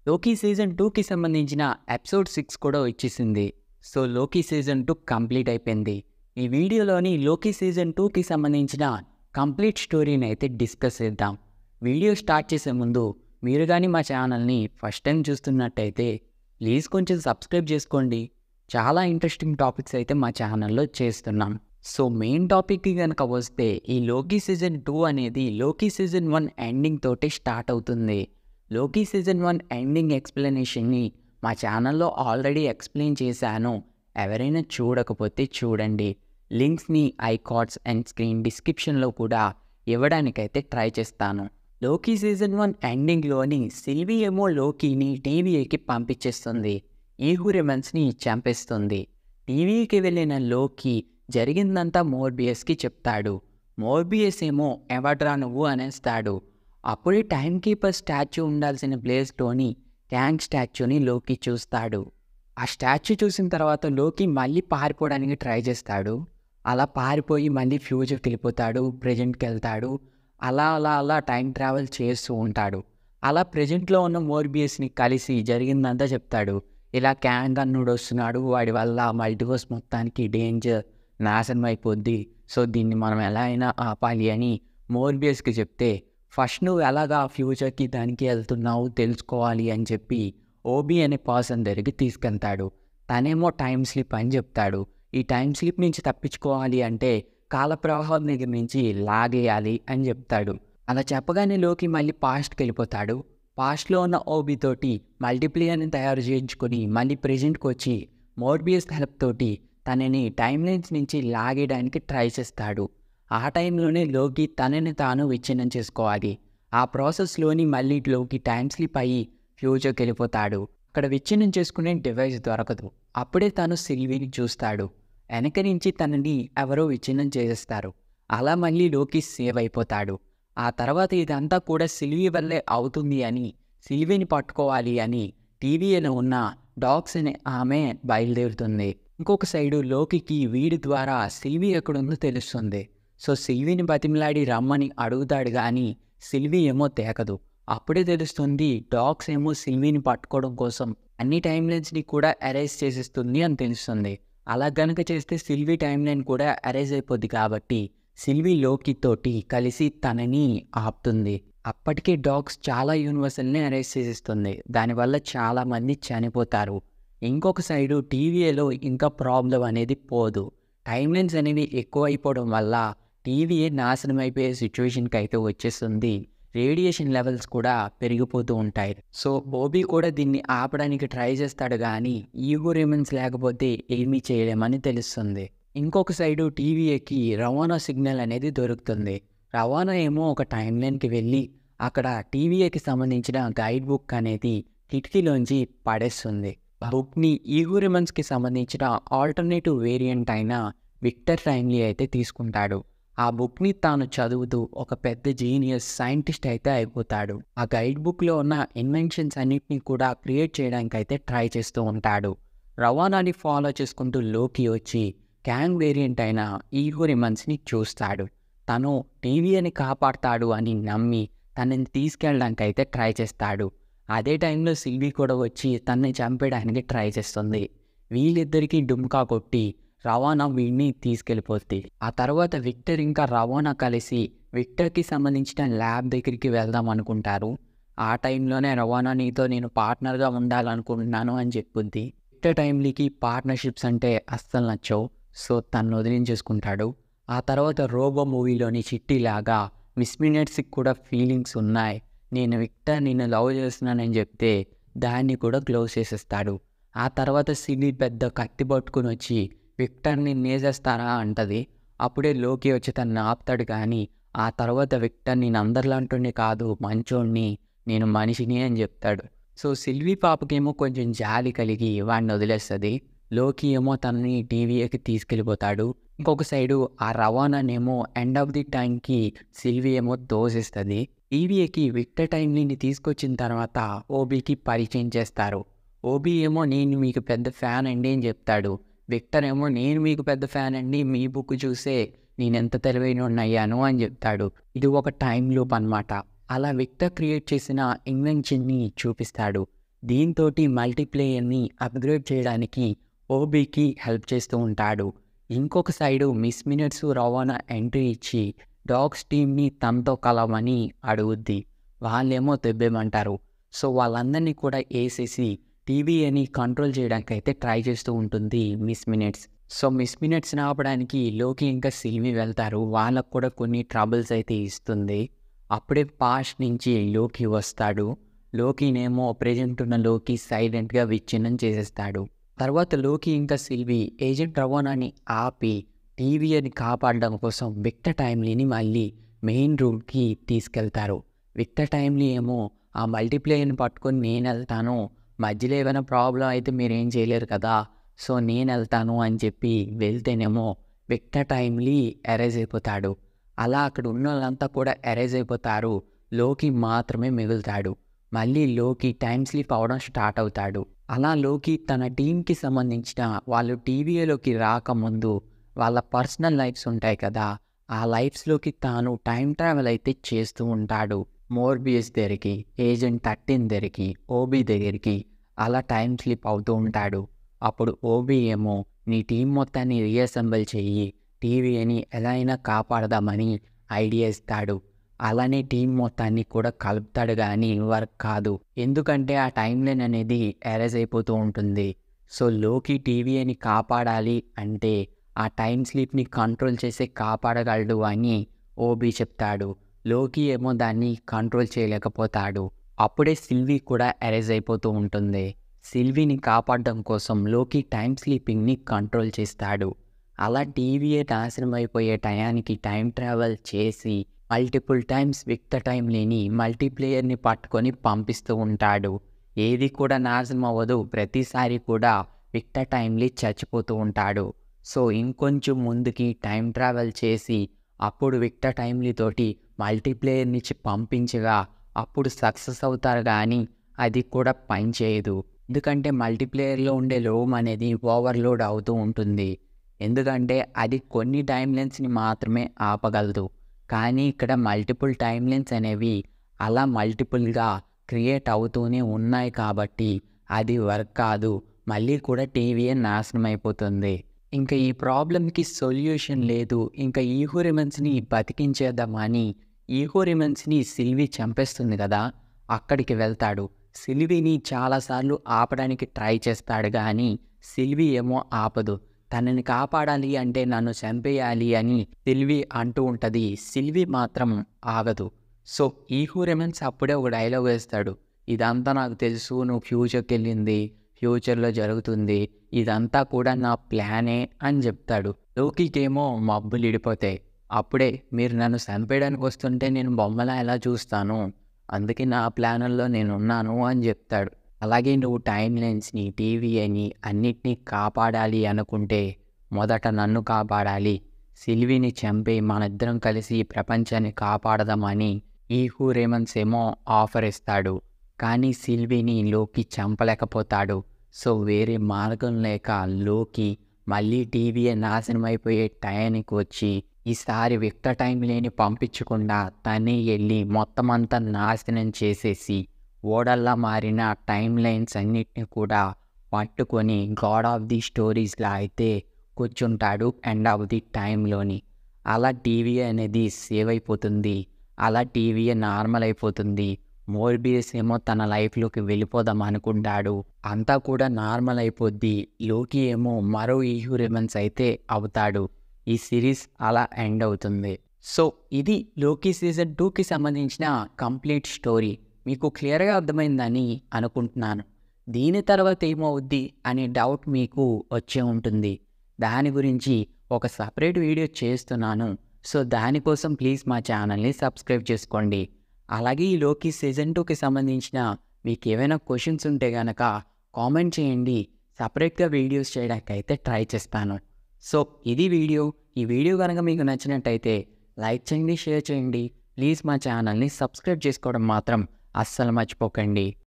లోకీ season టూకి సంబంధించిన episode six కూడా వచ్చేసింది so Loki season two complete అయిపోయింది ఈ వీడియోలోని లోకీ సీజన్ టూకి సంబంధించిన కంప్లీట్ స్టోరీని అయితే డిస్కస్ చేద్దాం వీడియో స్టార్ట్ చేసే ముందు మీరు కానీ మా ఛానల్ని ఫస్ట్ టైం చూస్తున్నట్టయితే ప్లీజ్ కొంచెం సబ్స్క్రైబ్ చేసుకోండి చాలా ఇంట్రెస్టింగ్ టాపిక్స్ అయితే మా ఛానల్లో చేస్తున్నాం సో మెయిన్ టాపిక్కి కనుక వస్తే ఈ లోకీ సీజన్ టూ అనేది లోకీ సీజన్ వన్ ఎండింగ్ తోటి స్టార్ట్ అవుతుంది లోకీ సీజన్ వన్ ఎండింగ్ ఎక్స్ప్లెనేషన్ని మా ఛానల్లో ఆల్రెడీ ఎక్స్ప్లెయిన్ చేశాను ఎవరైనా చూడకపోతే చూడండి లింక్స్ని ఐకార్డ్స్ అండ్ స్క్రీన్ డిస్క్రిప్షన్లో కూడా ఇవ్వడానికైతే ట్రై చేస్తాను లోకీ సీజన్ వన్ ఎండింగ్లోని సిల్వీ ఏమో లోకీని టీవీకి పంపించేస్తుంది ఈహురెమన్స్ని చంపేస్తుంది టీవీకి వెళ్ళిన లోకి జరిగిందంతా మోర్బియస్కి చెప్తాడు మోర్బియస్ ఏమో ఎవడ్రా నువ్వు అనేస్తాడు అప్పుడే టైం కీపర్ స్టాచ్యూ ఉండాల్సిన ప్లేస్లోని ట్యాంక్ స్టాచ్యూని లోకి చూస్తాడు ఆ స్టాచ్యూ చూసిన తర్వాత లోకి మళ్ళీ పారిపోవడానికి ట్రై చేస్తాడు అలా పారిపోయి మళ్ళీ ఫ్యూచర్కి వెళ్ళిపోతాడు ప్రజెంట్కి వెళ్తాడు అలా అలా అలా టైం ట్రావెల్ చేస్తూ ఉంటాడు అలా ప్రజెంట్లో ఉన్న మోర్బియస్ని కలిసి జరిగిందంతా చెప్తాడు ఇలా క్యాంగ్ అన్నుడు వస్తున్నాడు వాడి వల్ల మల్టీవర్స్ మొత్తానికి డేంజర్ నాశనం అయిపోద్ది సో దీన్ని మనం ఎలా అయినా ఆపాలి అని మోర్బియస్కి చెప్తే ఫస్ట్ నువ్వు ఎలాగా ఫ్యూచర్కి దానికి వెళ్తున్నావు తెలుసుకోవాలి అని చెప్పి ఓబీ అనే పర్సన్ దగ్గరికి తీసుకెళ్తాడు తనేమో టైం స్లిప్ అని చెప్తాడు ఈ టైం స్లిప్ నుంచి తప్పించుకోవాలి అంటే కాల ప్రవాహం దగ్గర నుంచి లాగేయాలి అని చెప్తాడు అలా చెప్పగానే లోకి మళ్ళీ పాస్ట్కి వెళ్ళిపోతాడు పాస్ట్లో ఉన్న ఓబీ తోటి మల్టీప్లేయర్ని తయారు చేయించుకొని మళ్ళీ ప్రెజెంట్కి వచ్చి మోర్బియస్ హెల్ప్ తోటి తనని టైం లైన్స్ నుంచి లాగేయడానికి ట్రై చేస్తాడు ఆ టైంలోనే లోకి తనని తాను విచ్ఛిన్నం చేసుకోవాలి ఆ ప్రాసెస్లోని మళ్ళీ లోకి టైం స్లిప్ అయ్యి ఫ్యూచర్కి వెళ్ళిపోతాడు అక్కడ విచ్ఛిన్నం చేసుకునే డివైస్ దొరకదు అప్పుడే తను సిల్వీని చూస్తాడు వెనక నుంచి తనని ఎవరో విచ్ఛిన్నం చేసేస్తారు అలా మళ్ళీ లోకి సేవ్ అయిపోతాడు ఆ తర్వాత ఇదంతా కూడా సిల్వీ వల్లే అవుతుంది అని సిల్వీని పట్టుకోవాలి అని టీవీలో ఉన్న డాగ్స్ అనే ఆమె బయలుదేరుతుంది ఇంకొక సైడు లోకికి వీడి ద్వారా సిల్వీ ఎక్కడుందో తెలుస్తుంది సో సిల్వీని బతిమలాడి రమ్మని అడుగుతాడు కానీ సిల్వీ ఏమో తేకదు అప్పుడే తెలుస్తుంది డాగ్స్ ఏమో సిల్వీని పట్టుకోవడం కోసం అన్ని టైం లైన్స్ని కూడా అరేంజ్ చేసేస్తుంది అని తెలుస్తుంది అలా గనక చేస్తే సిల్వీ టైం లైన్ కూడా అరేంజ్ అయిపోద్ది కాబట్టి సిల్వీ లోకి తోటి కలిసి తనని ఆపుతుంది అప్పటికే డాగ్స్ చాలా యూనివర్సల్ని అరేంజ్ చేసేస్తుంది దానివల్ల చాలామంది చనిపోతారు ఇంకొక సైడు టీవీలో ఇంకా ప్రాబ్లం అనేది పోదు టైం లైన్స్ అనేవి ఎక్కువ అయిపోవడం వల్ల టీవీఏ నాశనం అయిపోయే సిచ్యువేషన్కి అయితే వచ్చేస్తుంది రేడియేషన్ లెవెల్స్ కూడా పెరిగిపోతూ ఉంటాయి సో బోబీ కూడా దీన్ని ఆపడానికి ట్రై చేస్తాడు కానీ ఈగో రిమన్స్ లేకపోతే ఏమీ చేయలేమని తెలుస్తుంది ఇంకొక సైడు టీవీఏకి రవాణా సిగ్నల్ అనేది దొరుకుతుంది రవాణా ఏమో ఒక టైం లైన్కి వెళ్ళి అక్కడ టీవీఏకి సంబంధించిన గైడ్ బుక్ అనేది కిటికీలోంచి పడేస్తుంది బుక్ని ఈగో రిమన్స్కి సంబంధించిన ఆల్టర్నేటివ్ వేరియంట్ అయిన విక్టర్ టైమ్లీ అయితే తీసుకుంటాడు ఆ బుక్ని తాను చదువుతూ ఒక పెద్ద జీనియస్ సైంటిస్ట్ అయితే అయిపోతాడు ఆ గైడ్ బుక్లో ఉన్న ఇన్వెన్షన్స్ అన్నిటిని కూడా క్రియేట్ చేయడానికి అయితే ట్రై చేస్తూ ఉంటాడు రవాణాని ఫాలో చేసుకుంటూ లోకి వచ్చి క్యాంగ్ వేరియంట్ అయిన ఈగోరిమన్స్ని చూస్తాడు తను టీవీని కాపాడతాడు అని నమ్మి తనని తీసుకెళ్ళడానికి అయితే ట్రై చేస్తాడు అదే టైంలో సిల్వీ కూడా వచ్చి తనని చంపేయడానికి ట్రై చేస్తుంది వీళ్ళిద్దరికీ డుమ్కా కొట్టి రవాణా వీడిని తీసుకెళ్ళిపోద్ది ఆ తర్వాత విక్టర్ ఇంకా రవాణా కలిసి విక్టర్కి సంబంధించిన ల్యాబ్ దగ్గరికి వెళ్దాం అనుకుంటారు ఆ టైంలోనే రవాణా నీతో నేను పార్ట్నర్గా ఉండాలనుకుంటున్నాను అని చెప్పుద్ది విక్టర్ టైంలీకి పార్ట్నర్షిప్స్ అంటే అస్సలు నచ్చవు సో తను వదిలించేసుకుంటాడు ఆ తర్వాత రోబో మూవీలోని చిట్టిలాగా మిస్మినెట్స్కి కూడా ఫీలింగ్స్ ఉన్నాయి నేను విక్టర్ నిన్ను లవ్ చేస్తున్నానని చెప్తే దాన్ని కూడా క్లోజ్ చేసేస్తాడు ఆ తర్వాత సిలి పెద్ద కత్తి పట్టుకుని వచ్చి విక్టర్ని నేసేస్తారా అంటది అప్పుడే లోకి వచ్చి తనని ఆపుతాడు కానీ ఆ తర్వాత విక్టర్ నేను అందరిలాంటి కాదు మంచోడిని నేను మనిషిని అని చెప్తాడు సో సిల్వీ పాపకేమో కొంచెం జాలి కలిగి వాడిని వదిలేస్తుంది లోకి ఏమో తనని టీవీకి తీసుకెళ్ళిపోతాడు ఇంకొక సైడు ఆ రవాణానేమో ఎండ్ ఆఫ్ ది టైంకి సిల్వీ ఏమో దోసిస్తుంది టీవీకి విక్టర్ టైంని తీసుకొచ్చిన తర్వాత ఓబీకి పరిచయం చేస్తారు ఓబీ ఏమో నేను మీకు పెద్ద ఫ్యాన్ అండి అని చెప్తాడు విక్టర్ ఏమో నేను మీకు పెద్ద ఫ్యాన్ అండి మీ బుక్ చూసే నేను ఎంత తెలివైన అయ్యాను అని చెప్తాడు ఇది ఒక టైం లూప్ అనమాట అలా విక్టర్ క్రియేట్ చేసిన ఇన్వెన్షన్ని చూపిస్తాడు దీంతో మల్టీప్లేయర్ని అప్గ్రేడ్ చేయడానికి ఓబీకి హెల్ప్ చేస్తూ ఉంటాడు ఇంకొక సైడు మిస్ మినిట్స్ రవాణా ఎంట్రీ ఇచ్చి డాగ్స్ టీమ్ని తనతో కలవమని అడుగుద్ది వాళ్ళేమో తెబ్బేమంటారు సో వాళ్ళందరినీ కూడా వేసేసి టీవీని కంట్రోల్ చేయడానికి అయితే ట్రై చేస్తూ ఉంటుంది మిస్ మినిట్స్ సో మిస్ మినిట్స్ని ఆపడానికి లోకి ఇంకా సిల్వి వెళ్తారు వాళ్ళకు కూడా కొన్ని ట్రబుల్స్ అయితే ఇస్తుంది అప్పుడే పాస్ట్ నుంచి లోకి వస్తాడు లోకినేమో ప్రజెంట్ ఉన్న లోకి సైలెంట్గా విచ్ఛిన్నం చేసేస్తాడు తర్వాత లోకి ఇంకా సిల్వి ఏజెంట్ రవాణాని ఆపి టీవీని కాపాడడం కోసం విక్టర్ టైమ్లీని మళ్ళీ మెయిన్ రూమ్కి తీసుకెళ్తారు విక్టర్ టైమ్లీ ఏమో ఆ మల్టీప్లేయర్ని పట్టుకొని నేను వెళ్తాను మధ్యలో ఏమైనా ప్రాబ్లం అయితే మీరేం చేయలేరు కదా సో నేను వెళ్తాను అని చెప్పి వెళ్తేనేమో విక్టర్ టైమ్లీ ఎరేజ్ అయిపోతాడు అలా అక్కడ ఉన్న వాళ్ళంతా కూడా ఎరేజ్ అయిపోతారు లోకి మాత్రమే మిగులుతాడు మళ్ళీ లోకి టైం స్లీప్ అవడం స్టార్ట్ అవుతాడు అలా లోకి తన టీంకి సంబంధించిన వాళ్ళు టీవీలోకి రాకముందు వాళ్ళ పర్సనల్ లైఫ్స్ ఉంటాయి కదా ఆ లైఫ్స్లోకి తాను టైం ట్రావెల్ అయితే చేస్తూ ఉంటాడు మోర్బియస్ దగ్గరికి ఏజెంట్ థర్టీన్ దగ్గరికి ఓబీ దగ్గరికి అలా టైం స్లిప్ అవుతూ ఉంటాడు అప్పుడు ఓబీ ఏమో నీ టీం మొత్తాన్ని రీఅసెంబుల్ చెయ్యి టీవీని ఎలా అయినా కాపాడదామని ఐడియా ఇస్తాడు అలానే టీం మొత్తాన్ని కూడా కలుపుతాడు కానీ వర్క్ కాదు ఎందుకంటే ఆ టైం లైన్ అనేది ఎరేజ్ అయిపోతూ ఉంటుంది సో లోకి టీవీని కాపాడాలి అంటే ఆ టైం స్లీప్ని కంట్రోల్ చేసి కాపాడగలడు అని ఓబీ చెప్తాడు లోకి ఏమో దాన్ని కంట్రోల్ చేయలేకపోతాడు అప్పుడే సిల్వీ కూడా ఎరేజ్ అయిపోతూ ఉంటుంది సిల్వీని కాపాడడం కోసం లోకి టైం స్లీపింగ్ని కంట్రోల్ చేస్తాడు అలా టీవీయే నాశనం అయిపోయే టయానికి టైం ట్రావెల్ చేసి మల్టిపుల్ టైమ్స్ విక్త టైం లేని మల్టీప్లేయర్ని పట్టుకొని పంపిస్తూ ఉంటాడు ఏది కూడా నాశనం అవ్వదు ప్రతిసారి కూడా విక్త టైంలీ చచ్చిపోతూ ఉంటాడు సో ఇంకొంచెం ముందుకి టైం ట్రావెల్ చేసి అప్పుడు విక్ట టైమ్లీ తోటి మల్టీప్లేయర్ నుంచి పంపించగా అప్పుడు సక్సెస్ అవుతారు కానీ అది కూడా పనిచేయదు ఎందుకంటే మల్టీప్లేయర్లో ఉండే లోమ్ అనేది ఓవర్లోడ్ అవుతూ ఉంటుంది ఎందుకంటే అది కొన్ని టైం లెన్స్ని మాత్రమే ఆపగలదు కానీ ఇక్కడ మల్టిపుల్ టైం లెన్స్ అనేవి అలా మల్టిపుల్గా క్రియేట్ అవుతూనే ఉన్నాయి కాబట్టి అది వర్క్ కాదు మళ్ళీ కూడా టీవీయే నాశనం అయిపోతుంది ఇంకా ఈ ప్రాబ్లంకి సొల్యూషన్ లేదు ఇంకా ఈహోరిమన్స్ని బతికించేద్దామని ఈహోరిమన్స్ని సిల్వి చంపేస్తుంది కదా అక్కడికి వెళ్తాడు సిల్విని చాలాసార్లు ఆపడానికి ట్రై చేస్తాడు కానీ సిల్వి ఏమో ఆపదు తనని కాపాడాలి అంటే నన్ను చంపేయాలి అని సిల్వి అంటూ ఉంటుంది సిల్వి మాత్రం ఆగదు సో ఈహోరిమన్స్ అప్పుడే ఒక డైలాగ్ వేస్తాడు ఇదంతా నాకు తెలుసు నువ్వు ఫ్యూచర్కి వెళ్ళింది ఫ్యూచర్లో జరుగుతుంది ఇదంతా కూడా నా ప్లానే అని చెప్తాడు లోకికేమో మబ్బులు ఇడిపోతాయి అప్పుడే మీరు నన్ను చంపేయడానికి వస్తుంటే నేను బొమ్మలా ఎలా చూస్తాను అందుకే నా ప్లాన్లో నేను ఉన్నాను అని చెప్తాడు అలాగే నువ్వు టైం లైన్స్ని టీవీ అని అన్నిటినీ కాపాడాలి అనుకుంటే మొదట నన్ను కాపాడాలి సిల్విని చంపి మనిద్దరం కలిసి ఈ ప్రపంచాన్ని కాపాడదామని ఈ హూరేమన్స్ ఏమో ఆఫర్ ఇస్తాడు కానీ సిల్విని లోకి చంపలేకపోతాడు సో వేరే మార్గం లేక లోకి మళ్ళీ టీవీ నాశనం అయిపోయే టయానికి వచ్చి ఈసారి విక్త టైం లేని పంపించకుండా తనే వెళ్ళి మొత్తం అంతా నాశనం చేసేసి ఓడల్లా మారిన టైం లైన్స్ అన్నిటిని కూడా పట్టుకొని గాడ్ ఆఫ్ ది స్టోరీస్లా అయితే కూర్చుంటాడు ఎండ్ ఆఫ్ ది టైంలోని అలా టీవీ అనేది సేవ్ అయిపోతుంది అలా టీవీ నార్మల్ అయిపోతుంది మోర్బియస్ ఏమో తన లైఫ్లోకి వెళ్ళిపోదాం అనుకుంటాడు అంతా కూడా నార్మల్ అయిపోద్ది లోకి ఏమో మరో ఈహ్యూరెమన్స్ అయితే అవుతాడు ఈ సిరీస్ అలా ఎండ్ అవుతుంది సో ఇది లోకి సీజన్ టూకి సంబంధించిన కంప్లీట్ స్టోరీ మీకు క్లియర్గా అర్థమైందని అనుకుంటున్నాను దీని తర్వాత ఏమవుద్ది అనే డౌట్ మీకు వచ్చే ఉంటుంది దాని గురించి ఒక సపరేట్ వీడియో చేస్తున్నాను సో దానికోసం ప్లీజ్ మా ఛానల్ని సబ్స్క్రైబ్ చేసుకోండి అలాగే ఈ లోకి సీజన్ టూకి సంబంధించిన మీకు ఏమైనా క్వశ్చన్స్ ఉంటే కనుక కామెంట్ చేయండి సపరేట్గా వీడియోస్ చేయడానికి అయితే ట్రై చేస్తాను సో ఇది వీడియో ఈ వీడియో కనుక మీకు నచ్చినట్టయితే లైక్ చేయండి షేర్ చేయండి ప్లీజ్ మా ఛానల్ని సబ్స్క్రైబ్ చేసుకోవడం మాత్రం అస్సలు మర్చిపోకండి